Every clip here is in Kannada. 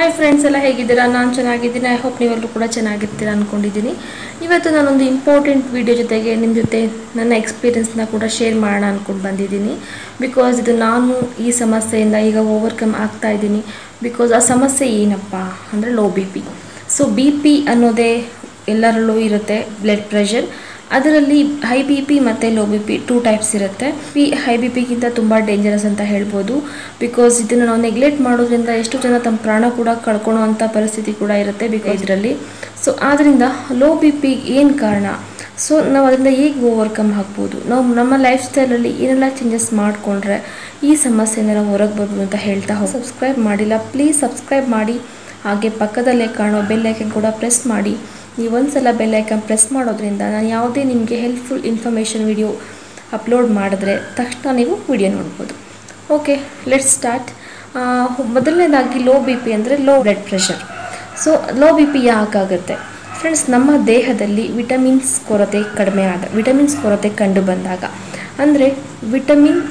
ಹಾಯ್ ಫ್ರೆಂಡ್ಸ್ ಎಲ್ಲ ಹೇಗಿದ್ದೀರಾ ನಾನು ಚೆನ್ನಾಗಿದ್ದೀನಿ ಐ ಹೋಪ್ ನೀವೆಲ್ಲರೂ ಕೂಡ ಚೆನ್ನಾಗಿರ್ತೀರಾ ಅಂದ್ಕೊಂಡಿದ್ದೀನಿ ಇವತ್ತು ನಾನೊಂದು ಇಂಪಾರ್ಟೆಂಟ್ ವಿಡಿಯೋ ಜೊತೆಗೆ ನಿಮ್ಮ ಜೊತೆ ನನ್ನ ಎಕ್ಸ್ಪೀರಿಯೆನ್ಸ್ನ ಕೂಡ ಶೇರ್ ಮಾಡೋಣ ಅಂದ್ಕೊಂಡು ಬಂದಿದ್ದೀನಿ ಬಿಕಾಸ್ ಇದು ನಾನು ಈ ಸಮಸ್ಯೆಯಿಂದ ಈಗ ಓವರ್ಕಮ್ ಆಗ್ತಾ ಇದ್ದೀನಿ ಬಿಕಾಸ್ ಆ ಸಮಸ್ಯೆ ಏನಪ್ಪ ಅಂದರೆ low B P so B P ಅನ್ನೋದೇ ಎಲ್ಲರಲ್ಲೂ ಇರುತ್ತೆ ಬ್ಲಡ್ ಪ್ರೆಷರ್ ಅದರಲ್ಲಿ ಹೈ ಬಿ ಪಿ ಮತ್ತು low B P two types ಇರುತ್ತೆ ಪಿ ಹೈ ಬಿ ಪಿಗಿಂತ ತುಂಬ ಡೇಂಜರಸ್ ಅಂತ ಹೇಳ್ಬೋದು ಬಿಕಾಸ್ ಇದನ್ನು ನಾವು ನೆಗ್ಲೆಕ್ಟ್ ಮಾಡೋದ್ರಿಂದ ಎಷ್ಟು ಜನ ತಮ್ಮ ಪ್ರಾಣ ಕೂಡ ಕಳ್ಕೊಳ್ಳೋ ಅಂಥ ಪರಿಸ್ಥಿತಿ ಕೂಡ ಇರುತ್ತೆ ಬಿಕಾಸ್ ಇದರಲ್ಲಿ ಸೊ ಆದ್ದರಿಂದ ಲೋ ಬಿ ಪಿ ಏನು ಕಾರಣ ಸೊ ನಾವು ಅದರಿಂದ ಹೇಗೆ ಓವರ್ಕಮ್ ಆಗ್ಬೋದು ನಾವು ನಮ್ಮ ಲೈಫ್ ಸ್ಟೈಲಲ್ಲಿ ಏನೆಲ್ಲ ಚೇಂಜಸ್ ಮಾಡಿಕೊಂಡ್ರೆ ಈ ಸಮಸ್ಯೆಯಿಂದ ನಾವು ಹೊರಗೆ ಬರ್ಬೋದು ಅಂತ ಹೇಳ್ತಾ ಹೋಗಿ ಸಬ್ಸ್ಕ್ರೈಬ್ ಮಾಡಿಲ್ಲ ಪ್ಲೀಸ್ ಸಬ್ಸ್ಕ್ರೈಬ್ ಮಾಡಿ ಹಾಗೆ ಪಕ್ಕದಲ್ಲೇ ಕಾಣೋ ಬೆಲ್ ಐಕನ್ ಕೂಡ ಪ್ರೆಸ್ ಮಾಡಿ ನೀವು ಒಂದ್ಸಲ ಬೆಲ್ ಐಕನ್ ಪ್ರೆಸ್ ಮಾಡೋದ್ರಿಂದ ನಾನು ಯಾವುದೇ ನಿಮಗೆ ಹೆಲ್ಪ್ಫುಲ್ ಇನ್ಫಾರ್ಮೇಷನ್ ವಿಡಿಯೋ ಅಪ್ಲೋಡ್ ಮಾಡಿದ್ರೆ ತಕ್ಷಣ ನೀವು ವಿಡಿಯೋ ನೋಡ್ಬೋದು ಓಕೆ ಲೆಟ್ ಸ್ಟಾರ್ಟ್ ಮೊದಲನೇದಾಗಿ ಲೋ ಬಿ ಪಿ ಅಂದರೆ low blood pressure so low B P ಯಾಕಾಗುತ್ತೆ ಫ್ರೆಂಡ್ಸ್ ನಮ್ಮ ದೇಹದಲ್ಲಿ ವಿಟಮಿನ್ಸ್ ಕೊರತೆ ಕಡಿಮೆ ಆದ ವಿಟಮಿನ್ಸ್ ಕೊರತೆ ಕಂಡು ಬಂದಾಗ ಅಂದರೆ ವಿಟಮಿನ್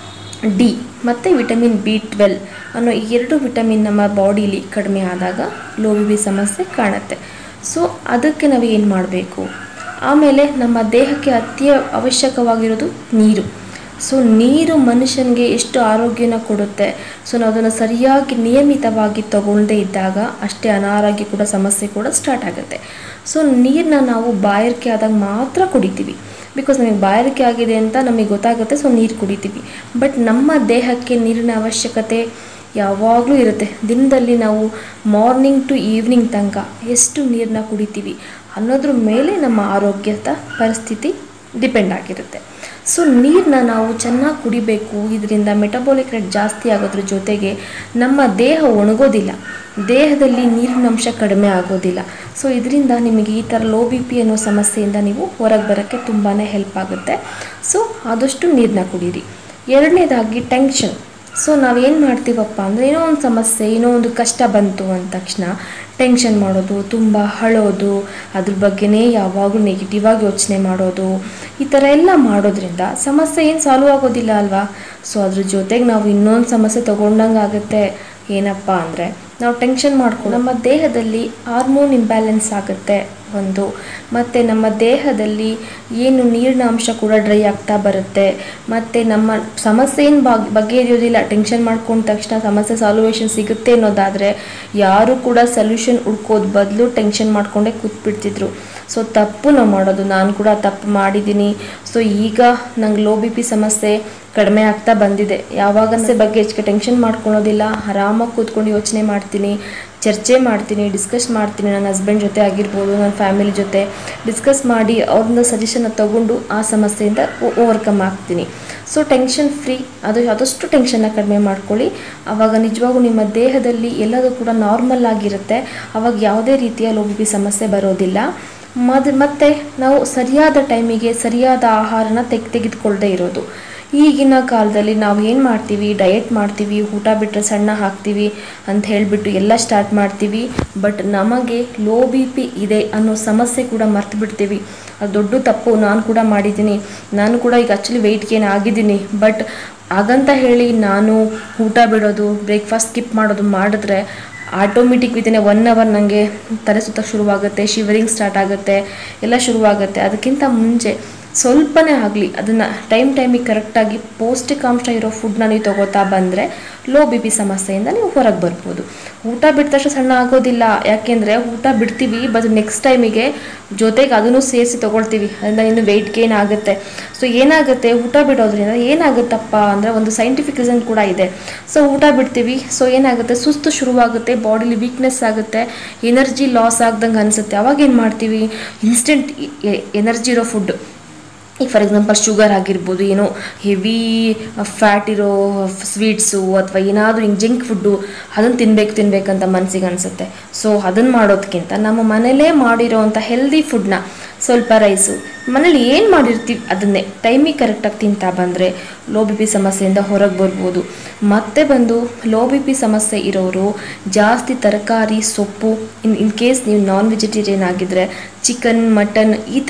ಡಿ ಮತ್ತು ವಿಟಮಿನ್ ಬಿ ಟ್ವೆಲ್ ಅನ್ನೋ ಈ ಎರಡು ವಿಟಮಿನ್ ನಮ್ಮ ಬಾಡಿಲಿ ಕಡಿಮೆ ಆದಾಗ ಲೋ ಬಿ ಪಿ ಸಮಸ್ಯೆ ಕಾಣುತ್ತೆ ಸೊ ಅದಕ್ಕೆ ನಾವು ಏನು ಮಾಡಬೇಕು ಆಮೇಲೆ ನಮ್ಮ ದೇಹಕ್ಕೆ ಅತಿ ಅವಶ್ಯಕವಾಗಿರೋದು ನೀರು ಸೊ ನೀರು ಮನುಷ್ಯನಿಗೆ ಎಷ್ಟು ಆರೋಗ್ಯನ ಕೊಡುತ್ತೆ ಸೊ ನಾವು ಅದನ್ನು ಸರಿಯಾಗಿ ನಿಯಮಿತವಾಗಿ ತಗೊಳ್ಳದೇ ಇದ್ದಾಗ ಅಷ್ಟೇ ಅನಾರೋಗ್ಯ ಕೂಡ ಸಮಸ್ಯೆ ಕೂಡ ಸ್ಟಾರ್ಟ್ ಆಗುತ್ತೆ ಸೊ ನೀರನ್ನ ನಾವು ಬಾಯಾರಿಕೆ ಆದಾಗ ಮಾತ್ರ ಕುಡಿತೀವಿ ಬಿಕಾಸ್ ನಮಗೆ ಬಾಯಾರಿಕೆ ಆಗಿದೆ ಅಂತ ನಮಗೆ ಗೊತ್ತಾಗುತ್ತೆ ಸೊ ನೀರು ಕುಡಿತೀವಿ ಬಟ್ ನಮ್ಮ ದೇಹಕ್ಕೆ ನೀರಿನ ಅವಶ್ಯಕತೆ ಯಾವಾಗಲೂ ಇರುತ್ತೆ ದಿನದಲ್ಲಿ ನಾವು ಮಾರ್ನಿಂಗ್ ಟು ಈವ್ನಿಂಗ್ ತನಕ ಎಷ್ಟು ನೀರನ್ನ ಕುಡಿತೀವಿ ಅನ್ನೋದ್ರ ಮೇಲೆ ನಮ್ಮ ಆರೋಗ್ಯದ ಪರಿಸ್ಥಿತಿ ಡಿಪೆಂಡ್ ಆಗಿರುತ್ತೆ ಸೊ ನೀರನ್ನ ನಾವು ಚೆನ್ನಾಗಿ ಕುಡಿಬೇಕು ಇದರಿಂದ ಮೆಟಬಾಲಿಕ್ ರೇಟ್ ಜಾಸ್ತಿ ಆಗೋದ್ರ ಜೊತೆಗೆ ನಮ್ಮ ದೇಹ ಒಣಗೋದಿಲ್ಲ ದೇಹದಲ್ಲಿ ನೀರಿನ ಅಂಶ ಕಡಿಮೆ ಆಗೋದಿಲ್ಲ ಸೊ ಇದರಿಂದ ನಿಮಗೆ ಈ ಥರ ಲೋ ಬಿ ಪಿ ಅನ್ನೋ ಸಮಸ್ಯೆಯಿಂದ ನೀವು ಹೊರಗೆ ಬರೋಕ್ಕೆ ತುಂಬಾ ಹೆಲ್ಪ್ ಆಗುತ್ತೆ ಸೊ ಆದಷ್ಟು ನೀರನ್ನ ಕುಡೀರಿ ಎರಡನೇದಾಗಿ ಟೆನ್ಷನ್ ಸೊ ನಾವೇನು ಮಾಡ್ತೀವಪ್ಪ ಅಂದರೆ ಏನೋ ಒಂದು ಸಮಸ್ಯೆ ಏನೋ ಒಂದು ಕಷ್ಟ ಬಂತು ಅಂದ ತಕ್ಷಣ ಟೆನ್ಷನ್ ಮಾಡೋದು ತುಂಬ ಅಳೋದು ಅದ್ರ ಬಗ್ಗೆನೇ ಯಾವಾಗಲೂ ನೆಗೆಟಿವ್ ಆಗಿ ಯೋಚನೆ ಮಾಡೋದು ಈ ಥರ ಎಲ್ಲ ಮಾಡೋದ್ರಿಂದ ಸಮಸ್ಯೆ ಏನು ಸಾಲ್ವ್ ಆಗೋದಿಲ್ಲ ಅಲ್ವಾ ಸೊ ಅದ್ರ ಜೊತೆಗೆ ನಾವು ಇನ್ನೊಂದು ಸಮಸ್ಯೆ ತೊಗೊಂಡಂಗೆ ಆಗುತ್ತೆ ಏನಪ್ಪ ಅಂದರೆ ನಾವು ಟೆನ್ಷನ್ ಮಾಡ್ಕೊಂಡು ನಮ್ಮ ದೇಹದಲ್ಲಿ ಹಾರ್ಮೋನ್ ಇಂಬ್ಯಾಲೆನ್ಸ್ ಆಗುತ್ತೆ ಒಂದು ಮತ್ತು ನಮ್ಮ ದೇಹದಲ್ಲಿ ಏನು ನೀರಿನ ಅಂಶ ಕೂಡ ಡ್ರೈ ಆಗ್ತಾ ಬರುತ್ತೆ ಮತ್ತು ನಮ್ಮ ಸಮಸ್ಯೆ ಏನು ಬಾಗ್ ಬಗೆಹರಿಯೋದಿಲ್ಲ ಟೆನ್ಷನ್ ಮಾಡ್ಕೊಂಡ ತಕ್ಷಣ ಸಮಸ್ಯೆ ಸಾಲ್ವೇಷನ್ ಸಿಗುತ್ತೆ ಅನ್ನೋದಾದರೆ ಯಾರು ಕೂಡ ಸೊಲ್ಯೂಷನ್ ಹುಡ್ಕೋದು ಬದಲು ಟೆನ್ಷನ್ ಮಾಡ್ಕೊಂಡೇ ಕೂತ್ಬಿಡ್ತಿದ್ರು ಸೊ ತಪ್ಪು ನಾವು ಮಾಡೋದು ನಾನು ಕೂಡ ತಪ್ಪು ಮಾಡಿದ್ದೀನಿ ಸೊ ಈಗ ನಂಗೆ ಲೋ ಬಿ ಪಿ ಸಮಸ್ಯೆ ಕಡಿಮೆ ಆಗ್ತಾ ಬಂದಿದೆ ಯಾವಾಗ ಸಮಸ್ಯೆ ಬಗ್ಗೆ ಹೆಚ್ಚಿಗೆ ಟೆನ್ಷನ್ ಮಾಡ್ಕೊಳೋದಿಲ್ಲ ಆರಾಮಾಗಿ ಕೂತ್ಕೊಂಡು ಯೋಚನೆ ಮಾಡ್ತೀನಿ ಚರ್ಚೆ ಮಾಡ್ತೀನಿ ಡಿಸ್ಕಸ್ ಮಾಡ್ತೀನಿ ನನ್ನ ಹಸ್ಬೆಂಡ್ ಜೊತೆ ಆಗಿರ್ಬೋದು ನನ್ನ ಫ್ಯಾಮಿಲಿ ಜೊತೆ ಡಿಸ್ಕಸ್ ಮಾಡಿ ಅವ್ರನ್ನ ಸಜೆಷನ್ನ ತಗೊಂಡು ಆ ಸಮಸ್ಯೆಯಿಂದ ಓವರ್ಕಮ್ ಆಗ್ತೀನಿ ಸೊ ಟೆನ್ಷನ್ ಫ್ರೀ ಅದು ಆದಷ್ಟು ಟೆನ್ಷನ್ನ ಕಡಿಮೆ ಮಾಡ್ಕೊಳ್ಳಿ ಆವಾಗ ನಿಜವಾಗೂ ನಿಮ್ಮ ದೇಹದಲ್ಲಿ ಎಲ್ಲದೂ ಕೂಡ ನಾರ್ಮಲ್ ಆಗಿರುತ್ತೆ ಆವಾಗ ಯಾವುದೇ ರೀತಿಯ ಲೋ ಬಿ ಪಿ ಸಮಸ್ಯೆ ಬರೋದಿಲ್ಲ ಮದ್ ಮತ್ತು ನಾವು ಸರಿಯಾದ ಟೈಮಿಗೆ ಸರಿಯಾದ ಆಹಾರನ ತೆಗೆ ತೆಗೆದುಕೊಳ್ಳದೆ ಇರೋದು ಈಗಿನ ಕಾಲದಲ್ಲಿ ನಾವು ಏನು ಮಾಡ್ತೀವಿ ಡಯಟ್ ಮಾಡ್ತೀವಿ ಊಟ ಬಿಟ್ಟರೆ ಸಣ್ಣ ಹಾಕ್ತೀವಿ ಅಂತ ಹೇಳಿಬಿಟ್ಟು ಎಲ್ಲ ಸ್ಟಾರ್ಟ್ ಮಾಡ್ತೀವಿ ಬಟ್ ನಮಗೆ ಲೋ ಬಿ ಪಿ ಇದೆ ಅನ್ನೋ ಸಮಸ್ಯೆ ಕೂಡ ಮರ್ತು ಬಿಡ್ತೀವಿ ಅದು ದೊಡ್ಡ ತಪ್ಪು ನಾನು ಕೂಡ ಮಾಡಿದ್ದೀನಿ ನಾನು ಕೂಡ ಈಗ ಆ್ಯಕ್ಚುಲಿ ವೆಯ್ಟ್ ಗೇನ್ ಆಗಿದ್ದೀನಿ ಬಟ್ ಹಾಗಂತ ಹೇಳಿ ನಾನು ಊಟ ಬಿಡೋದು ಬ್ರೇಕ್ಫಾಸ್ಟ್ ಸ್ಕಿಪ್ ಮಾಡೋದು ಮಾಡಿದ್ರೆ ಆಟೋಮೆಟಿಕ್ ವಿತಿನ್ ಒನ್ ಅವರ್ ನನಗೆ ತಲೆ ಸುತ್ತಕ್ಕೆ ಶುರುವಾಗುತ್ತೆ ಶಿವರಿಂಗ್ ಸ್ಟಾರ್ಟ್ ಆಗುತ್ತೆ ಎಲ್ಲ ಶುರುವಾಗುತ್ತೆ ಅದಕ್ಕಿಂತ ಮುಂಚೆ ಸ್ವಲ್ಪನೇ ಆಗಲಿ ಅದನ್ನು ಟೈಮ್ ಟೈಮಿಗೆ ಕರೆಕ್ಟಾಗಿ ಪೌಷ್ಟಿಕಾಂಶ ಇರೋ ಫುಡ್ನ ನೀವು ತಗೋತಾ ಬಂದರೆ ಲೋ ಬಿ ಪಿ ಸಮಸ್ಯೆಯಿಂದ ನೀವು ಹೊರಗೆ ಬರ್ಬೋದು ಊಟ ಬಿಟ್ಟ ತಕ್ಷಣ ಸಣ್ಣ ಆಗೋದಿಲ್ಲ ಯಾಕೆಂದರೆ ಊಟ ಬಿಡ್ತೀವಿ ಬಟ್ ನೆಕ್ಸ್ಟ್ ಟೈಮಿಗೆ ಜೊತೆಗೆ ಅದನ್ನು ಸೇರಿಸಿ ತೊಗೊಳ್ತೀವಿ ಅದರಿಂದ ಇನ್ನು ವೆಯ್ಟ್ ಗೇನ್ ಆಗುತ್ತೆ ಸೊ ಏನಾಗುತ್ತೆ ಊಟ ಬಿಡೋದ್ರಿಂದ ಏನಾಗುತ್ತಪ್ಪ ಅಂದರೆ ಒಂದು ಸೈಂಟಿಫಿಕ್ ರೀಸನ್ ಕೂಡ ಇದೆ ಸೊ ಊಟ ಬಿಡ್ತೀವಿ ಸೊ ಏನಾಗುತ್ತೆ ಸುಸ್ತು ಶುರುವಾಗುತ್ತೆ ಬಾಡಿಲಿ ವೀಕ್ನೆಸ್ ಆಗುತ್ತೆ ಎನರ್ಜಿ ಲಾಸ್ ಆಗ್ದಂಗೆ ಅನಿಸುತ್ತೆ ಅವಾಗ ಏನು ಮಾಡ್ತೀವಿ ಇನ್ಸ್ಟೆಂಟ್ ಎನರ್ಜಿ ಇರೋ ಫುಡ್ ಈಗ ಫಾರ್ ಎಕ್ಸಾಂಪಲ್ ಶುಗರ್ ಆಗಿರ್ಬೋದು ಏನೋ ಹೆವಿ ಫ್ಯಾಟ್ ಇರೋ ಸ್ವೀಟ್ಸು ಅಥವಾ ಏನಾದರೂ ಹಿಂಗೆ ಜಂಕ್ ಫುಡ್ಡು ಅದನ್ನು ತಿನ್ಬೇಕು ತಿನ್ಬೇಕಂತ ಮನಸ್ಸಿಗೆ ಅನಿಸುತ್ತೆ ಸೊ ಅದನ್ನು ಮಾಡೋದಕ್ಕಿಂತ ನಮ್ಮ ಮನೇಲೇ ಮಾಡಿರೋವಂಥ ಹೆಲ್ದಿ ಫುಡ್ನ ಸ್ವಲ್ಪ ರೈಸು ಮನೇಲಿ ಏನು ಮಾಡಿರ್ತೀವಿ ಅದನ್ನೇ ಟೈಮಿಗೆ ಕರೆಕ್ಟಾಗಿ ತಿಂತಾ ಬಂದರೆ ಲೋ ಬಿ ಪಿ ಸಮಸ್ಯೆಯಿಂದ ಹೊರಗೆ ಬರ್ಬೋದು ಮತ್ತೆ ಬಂದು ಲೋ ಬಿ ಪಿ ಸಮಸ್ಯೆ ಇರೋರು ಜಾಸ್ತಿ ತರಕಾರಿ ಸೊಪ್ಪು ಇನ್ ಇನ್ ಕೇಸ್ ನೀವು ನಾನ್ ವೆಜಿಟೇರಿಯನ್ ಆಗಿದ್ದರೆ ಚಿಕನ್ ಮಟನ್ ಈ ಥರ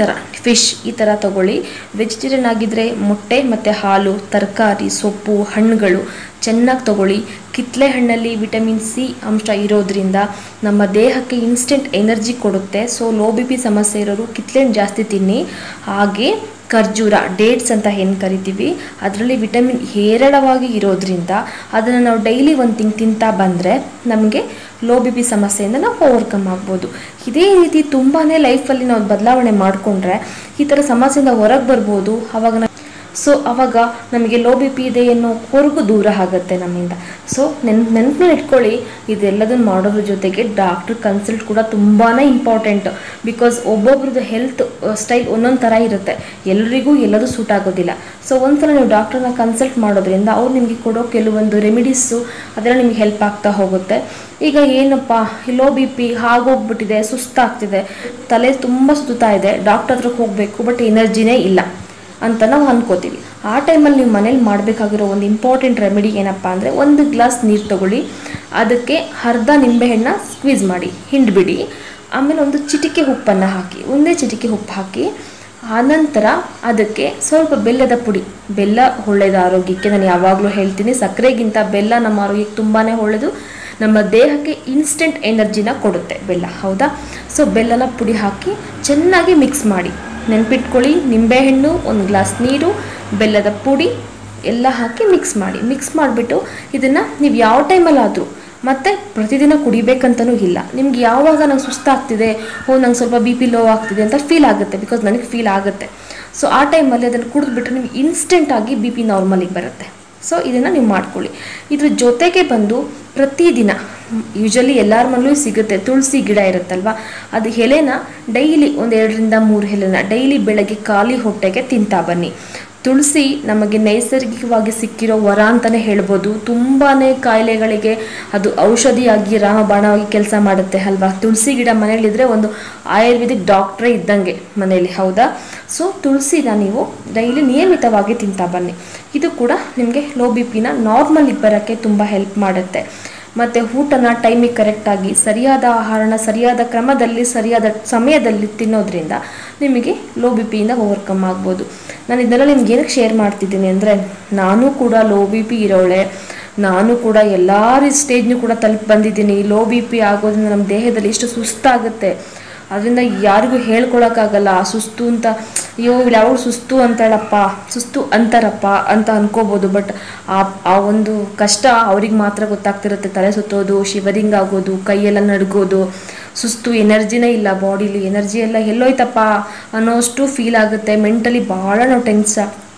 ಫಿಶ್ ಈ ಥರ ತಗೊಳ್ಳಿ ವೆಜಿಟೇರಿಯನ್ ಆಗಿದ್ದರೆ ಮೊಟ್ಟೆ ಮತ್ತು ಹಾಲು ತರಕಾರಿ ಸೊಪ್ಪು ಹಣ್ಣುಗಳು ಚೆನ್ನಾಗಿ ತಗೊಳ್ಳಿ ಕಿತ್ತಳೆ ಹಣ್ಣಲ್ಲಿ ವಿಟಮಿನ್ ಸಿ ಅಂಶ ಇರೋದ್ರಿಂದ ನಮ್ಮ ದೇಹಕ್ಕೆ ಇನ್ಸ್ಟೆಂಟ್ ಎನರ್ಜಿ ಕೊಡುತ್ತೆ ಸೊ ಲೋ ಬಿ ಪಿ ಸಮಸ್ಯೆ ಇರೋರು ಕಿತ್ತಳೆ ಹಣ್ಣು ಜಾಸ್ತಿ ತಿನ್ನಿ ಹಾಗೆ ಖರ್ಜೂರ ಡೇಟ್ಸ್ ಅಂತ ಏನು ಕರಿತೀವಿ ಅದರಲ್ಲಿ ವಿಟಮಿನ್ ಹೇರಳವಾಗಿ ಇರೋದ್ರಿಂದ ಅದನ್ನು ನಾವು ಡೈಲಿ ಒಂದು ತಿಂಗ್ ತಿಂತಾ ಬಂದರೆ ನಮಗೆ ಲೋ ಬಿ ಪಿ ಸಮಸ್ಯೆಯಿಂದ ನಾವು ಓವರ್ಕಮ್ ಆಗ್ಬೋದು ಇದೇ ರೀತಿ ತುಂಬಾ ಲೈಫಲ್ಲಿ ನಾವು ಬದಲಾವಣೆ ಮಾಡಿಕೊಂಡ್ರೆ ಈ ಥರ ಸಮಸ್ಯೆಯಿಂದ ಹೊರಗೆ ಬರ್ಬೋದು ಅವಾಗ ನಾವು ಸೊ ಅವಾಗ ನಮಗೆ ಲೋ ಬಿ ಪಿ ಇದೆ ಅನ್ನೋ ಕೊರಗು ದೂರ ಆಗುತ್ತೆ ನಮ್ಮಿಂದ ಸೊ ನೆನ್ ನೆನಪಿನಲ್ಲಿ ಇಟ್ಕೊಳ್ಳಿ ಇದೆಲ್ಲದನ್ನು ಮಾಡೋದ್ರ ಜೊತೆಗೆ ಡಾಕ್ಟ್ರ್ ಕನ್ಸಲ್ಟ್ ಕೂಡ ತುಂಬಾ ಇಂಪಾರ್ಟೆಂಟ್ ಬಿಕಾಸ್ ಒಬ್ಬೊಬ್ರದ್ದು ಹೆಲ್ತ್ ಸ್ಟೈಲ್ ಒಂದೊಂದು ಥರ ಇರುತ್ತೆ ಎಲ್ರಿಗೂ ಎಲ್ಲದೂ ಸೂಟ್ ಆಗೋದಿಲ್ಲ ಸೊ ಒಂದ್ಸಲ ನೀವು ಡಾಕ್ಟ್ರನ್ನ ಕನ್ಸಲ್ಟ್ ಮಾಡೋದ್ರಿಂದ ಅವ್ರು ನಿಮಗೆ ಕೊಡೋ ಕೆಲವೊಂದು ರೆಮಿಡೀಸು ಅದೆಲ್ಲ ನಿಮಗೆ ಹೆಲ್ಪ್ ಆಗ್ತಾ ಹೋಗುತ್ತೆ ಈಗ ಏನಪ್ಪ ಲೋ ಬಿ ಪಿ ಆಗೋಗ್ಬಿಟ್ಟಿದೆ ಸುಸ್ತಾಗ್ತಿದೆ ತಲೆ ತುಂಬ ಸುತ್ತಾ ಇದೆ ಡಾಕ್ಟರ್ ಹತ್ರಕ್ಕೆ ಹೋಗಬೇಕು ಬಟ್ ಎನರ್ಜಿನೇ ಇಲ್ಲ ಅಂತ ನಾವು ಅಂದ್ಕೋತೀವಿ ಆ ಟೈಮಲ್ಲಿ ನೀವು ಮನೇಲಿ ಮಾಡಬೇಕಾಗಿರೋ ಒಂದು ಇಂಪಾರ್ಟೆಂಟ್ ರೆಮಿಡಿ ಏನಪ್ಪ ಅಂದರೆ ಒಂದು ಗ್ಲಾಸ್ ನೀರು ತಗೊಳ್ಳಿ ಅದಕ್ಕೆ ಅರ್ಧ ನಿಂಬೆಹಣ್ಣ ಸ್ಕ್ವೀಸ್ ಮಾಡಿ ಹಿಂಡ್ಬಿಡಿ ಆಮೇಲೆ ಒಂದು ಚಿಟಿಕೆ ಉಪ್ಪನ್ನು ಹಾಕಿ ಒಂದೇ ಚಿಟಿಕೆ ಉಪ್ಪು ಹಾಕಿ ಆನಂತರ ಅದಕ್ಕೆ ಸ್ವಲ್ಪ ಬೆಲ್ಲದ ಪುಡಿ ಬೆಲ್ಲ ಒಳ್ಳೆಯದು ಆರೋಗ್ಯಕ್ಕೆ ನಾನು ಯಾವಾಗಲೂ ಹೇಳ್ತೀನಿ ಸಕ್ಕರೆಗಿಂತ ಬೆಲ್ಲ ನಮ್ಮ ಆರೋಗ್ಯಕ್ಕೆ ತುಂಬಾ ಒಳ್ಳೆಯದು ನಮ್ಮ ದೇಹಕ್ಕೆ ಇನ್ಸ್ಟೆಂಟ್ ಎನರ್ಜಿನ ಕೊಡುತ್ತೆ ಬೆಲ್ಲ ಹೌದಾ ಸೊ ಬೆಲ್ಲನ ಪುಡಿ ಹಾಕಿ ಚೆನ್ನಾಗಿ ಮಿಕ್ಸ್ ಮಾಡಿ ನೆನ್ಪಿಟ್ಕೊಳ್ಳಿ ನಿಂಬೆಹಣ್ಣು ಒಂದು ಗ್ಲಾಸ್ ನೀರು ಬೆಲ್ಲದ ಪುಡಿ ಎಲ್ಲ ಹಾಕಿ ಮಿಕ್ಸ್ ಮಾಡಿ ಮಿಕ್ಸ್ ಮಾಡಿಬಿಟ್ಟು ಇದನ್ನು ನೀವು ಯಾವ ಟೈಮಲ್ಲಾದರೂ ಮತ್ತು ಪ್ರತಿದಿನ ಕುಡಿಬೇಕಂತನೂ ಇಲ್ಲ ನಿಮ್ಗೆ ಯಾವಾಗ ನಂಗೆ ಸುಸ್ತಾಗ್ತಿದೆ ಓ ನಂಗೆ ಸ್ವಲ್ಪ ಬಿ ಪಿ ಲೋ ಆಗ್ತಿದೆ ಅಂತ ಫೀಲ್ ಆಗುತ್ತೆ ಬಿಕಾಸ್ ನನಗೆ ಫೀಲ್ ಆಗುತ್ತೆ ಸೊ ಆ ಟೈಮಲ್ಲಿ ಅದನ್ನು ಕುಡಿದ್ಬಿಟ್ರೆ ನಿಮ್ಗೆ ಇನ್ಸ್ಟೆಂಟಾಗಿ ಬಿ ಪಿ ನಾರ್ಮಲಿಗೆ ಬರುತ್ತೆ ಸೊ ಇದನ್ನು ನೀವು ಮಾಡ್ಕೊಳ್ಳಿ ಇದ್ರ ಜೊತೆಗೆ ಬಂದು ಪ್ರತಿದಿನ ಯೂಶಲಿ ಎಲ್ಲರ ಮನೇಲೂ ಸಿಗುತ್ತೆ ತುಳಸಿ ಗಿಡ ಇರುತ್ತಲ್ವ ಅದು ಎಲೆನ ಡೈಲಿ ಒಂದು ಎರಡರಿಂದ ಮೂರು ಎಲೆನ ಡೈಲಿ ಬೆಳಗ್ಗೆ ಖಾಲಿ ಹೊಟ್ಟೆಗೆ ತಿಂತಾ ಬನ್ನಿ ತುಳಸಿ ನಮಗೆ ನೈಸರ್ಗಿಕವಾಗಿ ಸಿಕ್ಕಿರೋ ವರ ಅಂತಲೇ ಹೇಳ್ಬೋದು ತುಂಬಾ ಕಾಯಿಲೆಗಳಿಗೆ ಅದು ಔಷಧಿಯಾಗಿ ರಾಮಬಾಣವಾಗಿ ಕೆಲಸ ಮಾಡುತ್ತೆ ಅಲ್ವಾ ತುಳಸಿ ಗಿಡ ಮನೇಲಿದ್ರೆ ಒಂದು ಆಯುರ್ವೇದಿಕ್ ಡಾಕ್ಟ್ರೇ ಇದ್ದಂಗೆ ಮನೇಲಿ ಹೌದಾ ಸೊ ತುಳಸಿನ ನೀವು ಡೈಲಿ ನಿಯಮಿತವಾಗಿ ತಿಂತಾ ಬನ್ನಿ ಇದು ಕೂಡ ನಿಮಗೆ ಲೋ ಬಿ ಪಿನ ನಾರ್ಮಲಿಗೆ ಬರೋಕ್ಕೆ ತುಂಬ ಹೆಲ್ಪ್ ಮಾಡುತ್ತೆ ಮತ್ತು ಊಟನ ಟೈಮಿಗೆ ಕರೆಕ್ಟಾಗಿ ಸರಿಯಾದ ಆಹಾರನ ಸರಿಯಾದ ಕ್ರಮದಲ್ಲಿ ಸರಿಯಾದ ಸಮಯದಲ್ಲಿ ತಿನ್ನೋದ್ರಿಂದ ನಿಮಗೆ ಲೋ ಬಿ ಪಿಯಿಂದ ಓವರ್ಕಮ್ ಆಗ್ಬೋದು ನಾನು ಇದನ್ನೆಲ್ಲ ನಿಮ್ಗೆ ಏನಕ್ಕೆ ಶೇರ್ ಮಾಡ್ತಿದ್ದೀನಿ ಅಂದರೆ ನಾನು ಕೂಡ ಲೋ ಬಿ ಪಿ ಇರೋಳೆ ನಾನು ಕೂಡ ಎಲ್ಲ ಸ್ಟೇಜ್ನೂ ಕೂಡ ತಲುಪಿ ಬಂದಿದ್ದೀನಿ ಲೋ ಬಿ ಪಿ ಆಗೋದ್ರಿಂದ ನಮ್ಮ ದೇಹದಲ್ಲಿ ಎಷ್ಟು ಸುಸ್ತಾಗುತ್ತೆ ಅದರಿಂದ ಯಾರಿಗೂ ಹೇಳ್ಕೊಳಕ್ಕಾಗಲ್ಲ ಸುಸ್ತು ಅಂತ ಅಯ್ಯೋ ಯಾವ ಸುಸ್ತು ಅಂತಾಳಪ್ಪ ಸುಸ್ತು ಅಂತಾರಪ್ಪ ಅಂತ ಅನ್ಕೋಬೋದು ಬಟ್ ಆ ಆ ಒಂದು ಕಷ್ಟ ಅವ್ರಿಗೆ ಮಾತ್ರ ಗೊತ್ತಾಗ್ತಿರುತ್ತೆ ತಲೆ ಸುತ್ತೋದು ಶಿವರಿಂಗ್ ಆಗೋದು ಕೈಯೆಲ್ಲ ನಡ್ಗೋದು ಸುಸ್ತು ಎನರ್ಜಿನೇ ಇಲ್ಲ ಬಾಡಿಲಿ ಎನರ್ಜಿ ಎಲ್ಲ ಎಲ್ಲೋಯ್ತಪ್ಪ ಅನ್ನೋಷ್ಟು ಫೀಲ್ ಆಗುತ್ತೆ ಮೆಂಟಲಿ ಭಾಳ ನಾವು ಟೆನ್ಸ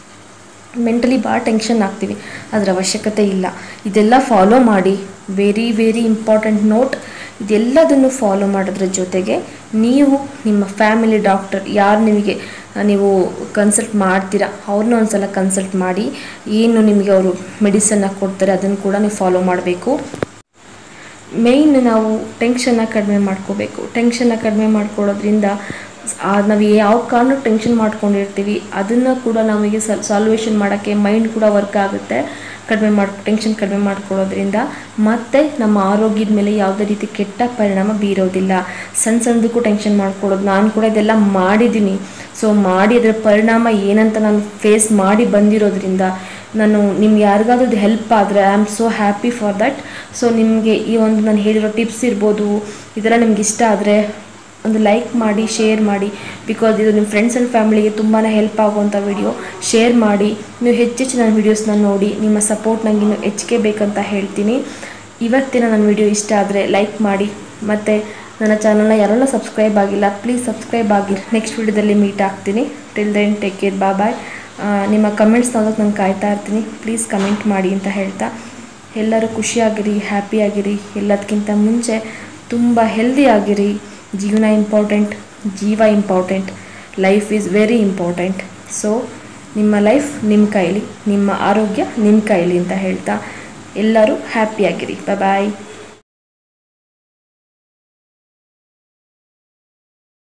ಮೆಂಟಲಿ ಭಾಳ ಟೆನ್ಷನ್ ಆಗ್ತೀವಿ ಅದರ ಅವಶ್ಯಕತೆ ಇಲ್ಲ ಇದೆಲ್ಲ ಫಾಲೋ ಮಾಡಿ ವೆರಿ ವೆರಿ ಇಂಪಾರ್ಟೆಂಟ್ ನೋಟ್ ಇದೆಲ್ಲದನ್ನು ಫಾಲೋ ಮಾಡೋದ್ರ ಜೊತೆಗೆ ನೀವು ನಿಮ್ಮ ಫ್ಯಾಮಿಲಿ ಡಾಕ್ಟರ್ ಯಾರು ನಿಮಗೆ ನೀವು ಕನ್ಸಲ್ಟ್ ಮಾಡ್ತೀರಾ ಅವ್ರನ್ನ ಒಂದು ಸಲ ಕನ್ಸಲ್ಟ್ ಮಾಡಿ ಏನು ನಿಮಗೆ ಅವರು ಮೆಡಿಸನ್ನ ಕೊಡ್ತಾರೆ ಅದನ್ನು ಕೂಡ ನೀವು ಫಾಲೋ ಮಾಡಬೇಕು ಮೇಯ್ನ್ ನಾವು ಟೆನ್ಷನ್ನ ಕಡಿಮೆ ಮಾಡ್ಕೋಬೇಕು ಟೆನ್ಷನ್ನ ಕಡಿಮೆ ಮಾಡ್ಕೊಳ್ಳೋದ್ರಿಂದ ನಾವು ಯಾವ ಕಾರಣಕ್ಕೆ ಟೆನ್ಷನ್ ಮಾಡ್ಕೊಂಡಿರ್ತೀವಿ ಅದನ್ನು ಕೂಡ ನಮಗೆ ಸಲ್ ಸಾಲ್ವೇಷನ್ ಮಾಡೋಕ್ಕೆ ಮೈಂಡ್ ಕೂಡ ವರ್ಕ್ ಆಗುತ್ತೆ ಕಡಿಮೆ ಮಾಡಿ ಟೆನ್ಷನ್ ಕಡಿಮೆ ಮಾಡ್ಕೊಳ್ಳೋದ್ರಿಂದ ಮತ್ತು ನಮ್ಮ ಆರೋಗ್ಯದ ಮೇಲೆ ಯಾವುದೇ ರೀತಿ ಕೆಟ್ಟ ಪರಿಣಾಮ ಬೀರೋದಿಲ್ಲ ಸಣ್ಣ ಸಣ್ಣದಕ್ಕೂ ಟೆನ್ಷನ್ ಮಾಡ್ಕೊಳ್ಳೋದು ನಾನು ಕೂಡ ಇದೆಲ್ಲ ಮಾಡಿದ್ದೀನಿ ಸೊ ಮಾಡಿ ಅದರ ಪರಿಣಾಮ ಏನಂತ ನಾನು ಫೇಸ್ ಮಾಡಿ ಬಂದಿರೋದ್ರಿಂದ ನಾನು ನಿಮ್ಗೆ ಯಾರಿಗಾದ್ರೂ ಹೆಲ್ಪ್ ಆದರೆ I am so happy for that so ನಿಮಗೆ ಈ ಒಂದು ನಾನು ಹೇಳಿರೋ ಟಿಪ್ಸ್ ಇರ್ಬೋದು ಇದೆಲ್ಲ ನಿಮ್ಗೆ ಇಷ್ಟ ಆದರೆ ಒಂದು ಲೈಕ್ ಮಾಡಿ ಶೇರ್ ಮಾಡಿ ಬಿಕಾಸ್ ಇದು ನಿಮ್ಮ ಫ್ರೆಂಡ್ಸ್ ಆ್ಯಂಡ್ ಫ್ಯಾಮಿಲಿಗೆ ತುಂಬಾ ಹೆಲ್ಪ್ ಆಗುವಂಥ ವಿಡಿಯೋ ಶೇರ್ ಮಾಡಿ ನೀವು ಹೆಚ್ಚೆಚ್ಚು ನನ್ನ ವೀಡಿಯೋಸ್ನ ನೋಡಿ ನಿಮ್ಮ ಸಪೋರ್ಟ್ ನನಗೆ ಇನ್ನೂ ಹೆಚ್ಚಿಗೆ ಬೇಕಂತ ಹೇಳ್ತೀನಿ ಇವತ್ತಿನ ನನ್ನ ವಿಡಿಯೋ ಇಷ್ಟ ಆದರೆ ಲೈಕ್ ಮಾಡಿ ಮತ್ತು ನನ್ನ ಚಾನಲ್ನ ಯಾರೆಲ್ಲ ಸಬ್ಸ್ಕ್ರೈಬ್ ಆಗಿಲ್ಲ ಪ್ಲೀಸ್ ಸಬ್ಸ್ಕ್ರೈಬ್ ಆಗಿ ನೆಕ್ಸ್ಟ್ ವಿಡಿಯೋದಲ್ಲಿ ಮೀಟ್ ಆಗ್ತೀನಿ ಟಿಲ್ ದೆನ್ ಟೇಕ್ ಕೇರ್ ಬಾ ಬಾಯ್ ನಿಮ್ಮ ಕಮೆಂಟ್ಸ್ ನೋಡೋಕೆ ನಾನು ಕಾಯ್ತಾ ಇರ್ತೀನಿ ಪ್ಲೀಸ್ ಕಮೆಂಟ್ ಮಾಡಿ ಅಂತ ಹೇಳ್ತಾ ಎಲ್ಲರೂ ಖುಷಿಯಾಗಿರಿ ಹ್ಯಾಪಿಯಾಗಿರಿ ಎಲ್ಲದಕ್ಕಿಂತ ಮುಂಚೆ ತುಂಬ ಹೆಲ್ದಿ ಆಗಿರಿ ಜೀವನ ಇಂಪಾರ್ಟೆಂಟ್ ಜೀವ important life is very important so ನಿಮ್ಮ ಲೈಫ್ ನಿಮ್ಮ ಕೈಲಿ ನಿಮ್ಮ ಆರೋಗ್ಯ ನಿಮ್ಮ ಕೈಲಿ ಅಂತ ಹೇಳ್ತಾ ಎಲ್ಲರೂ ಹ್ಯಾಪಿಯಾಗಿರಿ ಬಾಯ್